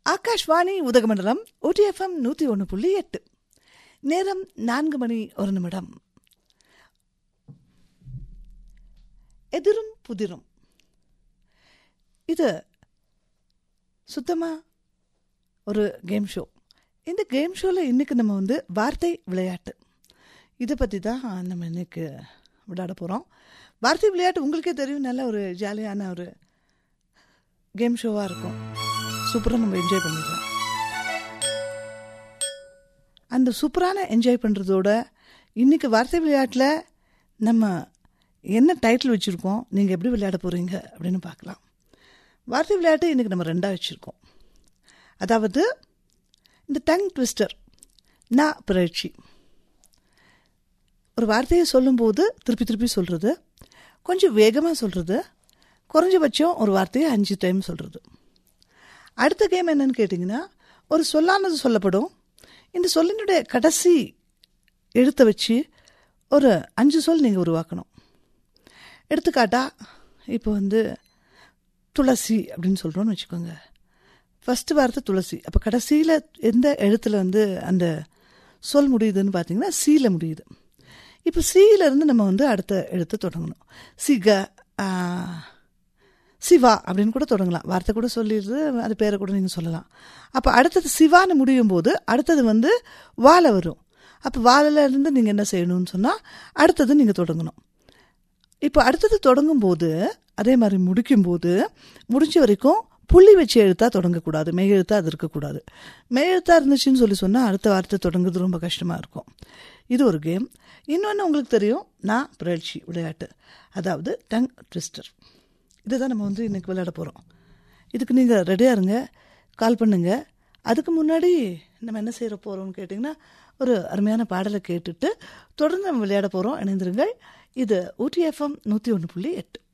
Akashvani Udhagamandalam OTFM நூற்றி ஒன்று புள்ளி எட்டு நேரம் நான்கு மணி ஒரு நிமிடம் எதிரும் புதிரும் இது சுத்தமாக ஒரு கேம் ஷோ இந்த கேம் ஷோவில் இன்றைக்கி நம்ம வந்து வார்த்தை விளையாட்டு இதை பற்றி தான் நம்ம இன்னைக்கு விளையாட போகிறோம் வார்த்தை விளையாட்டு உங்களுக்கே தெரியும் நல்ல ஒரு ஜாலியான ஒரு கேம் ஷோவாக இருக்கும் சூப்பராக நம்ம என்ஜாய் பண்ணிடலாம் அந்த சூப்பரான என்ஜாய் பண்ணுறதோட இன்றைக்கி வார்த்தை விளையாட்டில் நம்ம என்ன டைட்டில் வச்சுருக்கோம் நீங்கள் எப்படி விளையாட போகிறீங்க அப்படின்னு பார்க்கலாம் வார்த்தை விளையாட்டு இன்றைக்கி நம்ம ரெண்டாக வச்சுருக்கோம் அதாவது இந்த டங் ட்விஸ்டர் நான் பிறழ்ச்சி ஒரு வார்த்தையை சொல்லும்போது திருப்பி திருப்பி சொல்கிறது கொஞ்சம் வேகமாக சொல்கிறது குறைஞ்சபட்சம் ஒரு வார்த்தையை அஞ்சு டைம் சொல்கிறது அடுத்த கேம் என்னன்னு கேட்டிங்கன்னா ஒரு சொல்லானது சொல்லப்படும் இந்த சொல்லினுடைய கடைசி எழுத்தை வச்சு ஒரு அஞ்சு சொல் நீங்கள் உருவாக்கணும் எடுத்துக்காட்டா இப்போ வந்து துளசி அப்படின்னு சொல்கிறோன்னு வச்சுக்கோங்க ஃபஸ்ட்டு வார்த்தை துளசி அப்போ கடைசியில் எந்த எழுத்தில் வந்து அந்த சொல் முடியுதுன்னு பார்த்தீங்கன்னா சீல முடியுது இப்போ சீலேருந்து நம்ம வந்து அடுத்த எழுத்து தொடங்கணும் சிக சிவா அப்படின்னு கூட தொடங்கலாம் வார்த்தை கூட சொல்லிடுது அது பேரை கூட நீங்கள் சொல்லலாம் அப்போ அடுத்தது சிவான்னு முடியும் போது அடுத்தது வந்து வாழை வரும் அப்போ வாழைல இருந்து நீங்கள் என்ன செய்யணும்னு சொன்னால் அடுத்தது நீங்கள் தொடங்கணும் இப்போ அடுத்தது தொடங்கும் போது அதே மாதிரி முடிக்கும்போது முடிஞ்ச வரைக்கும் புள்ளி வச்சு எழுத்தா தொடங்கக்கூடாது மெய் எழுத்தா அது இருக்கக்கூடாது மெய் எழுத்தா இருந்துச்சுன்னு சொல்லி சொன்னால் அடுத்த வார்த்தை தொடங்குறது ரொம்ப கஷ்டமாக இருக்கும் இது ஒரு கேம் இன்னொன்று உங்களுக்கு தெரியும் நான் பிறழ்ச்சி விளையாட்டு அதாவது டங் ட்விஸ்டர் இதுதான் நம்ம வந்து இன்றைக்கி விளையாட போகிறோம் இதுக்கு நீங்கள் ரெடியாக இருங்க கால் பண்ணுங்க அதுக்கு முன்னாடி நம்ம என்ன செய்கிற போகிறோம்னு கேட்டிங்கன்னா ஒரு அருமையான பாடலை கேட்டுட்டு தொடர்ந்து நம்ம விளையாட போகிறோம் இணைந்திருங்கள் இது ஊட்டி எஃப்எம் நூற்றி ஒன்று புள்ளி எட்டு